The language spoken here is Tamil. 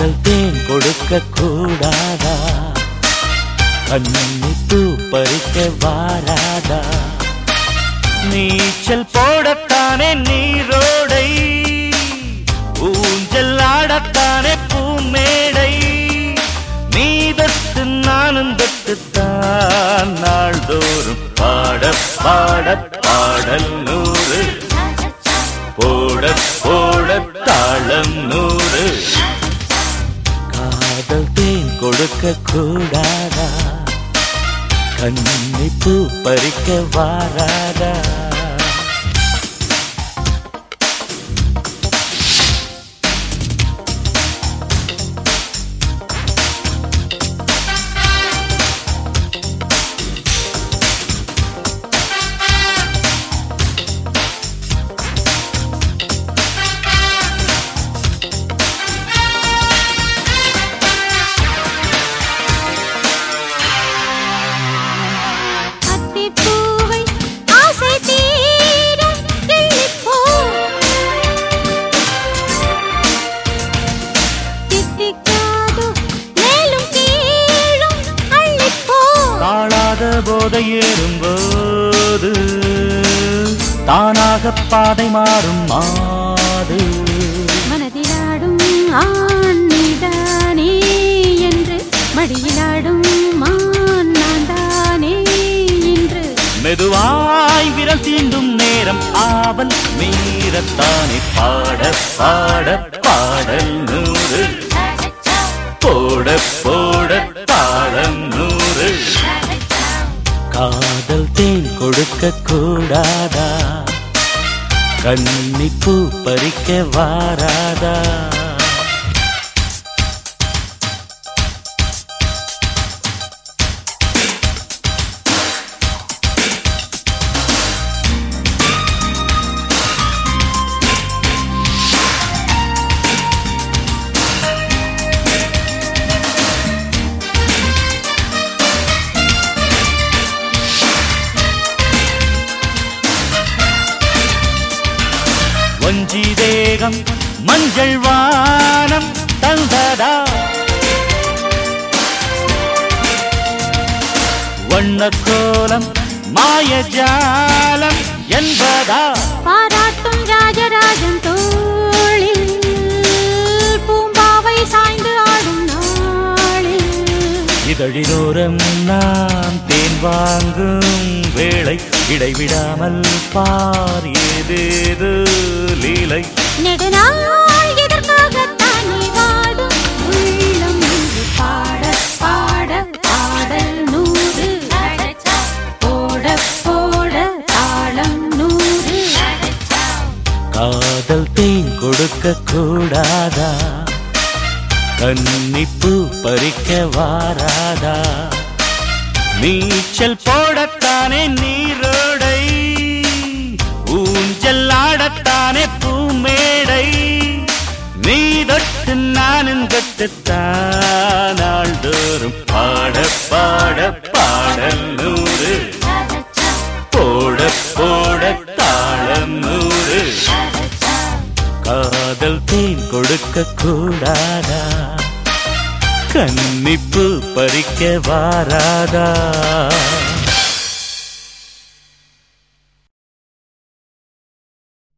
காதல் தேன் கொடுக்க கூடாதா கண்ணி பூ பறிக்க வாராதா நீச்சல் போடத்தானே நீரோடை ஊஞ்சல் ஆடத்தானே பூமேடை நீ தத்து நானும் தட்டுத்தான் நாள்தோறும் பாட பாட பாடல் நூறு போட போட தாளம் நூறு காதல் தேன் கொடுக்க கூடாதா கண்ணி பூ பறிக்க வாராதா அத்திப்பூவை ஆசை தீர கிள்ளிப்போ. தித்திக்காது மேலும் கீழும் அள்ளிப்போ. தாழாத போதை ஏறும்போது தானாக பாதை மாறும் மாது மனதிலாடும் ஆண் நீதானே என்று மடியிலாடும் மான் நான் தானே என்று மெதுவாய் விரல் தீண்டும் நேரம் ஆவல் மீறத்தானே பாட பாட பாடல் நூறு போட போட தாளம் நூறு காதல் தேன் கொடுக்க கூடாதா கண்ணி பூ பறிக்க வாராதா வஞ்சி தேகம் மஞ்சள் வானம் தந்ததா வண்ணக்கோலம் மாயஜாலம் என்பதா பாராட்டும் ராஜராஜன் தோளில் பூம்பாவை சாய்ந்து ஆடும் நாளில் இதழிலோரம் நான் தேன் வாங்கும் வேளை இடைவிடாமல் பார் ஏதேது லீலை நெடுநாள் எதற்காகத்தான் நீ வாடும் உள்ளம் இன்று பாட பாட பாடல் நூறு போட போட தாளம் நூறு காதல் தேன் கொடுக்க கூடாதா கன்னிப்பூ பறிக்க வாராதா நீச்சல் போடத்தானே நீரோடை ஊஞ்சல் ஆடத்தானே பூமேடை நீ தொட்டு நானும் தொட்டுத்தான் நாள்தோறும் பாட பாட பாடல் நூறு போட போட தாளம் நூறு காதல் தேன் கொடுக்க கூடாதா கன்னிப்பு பறிக்க வாராதா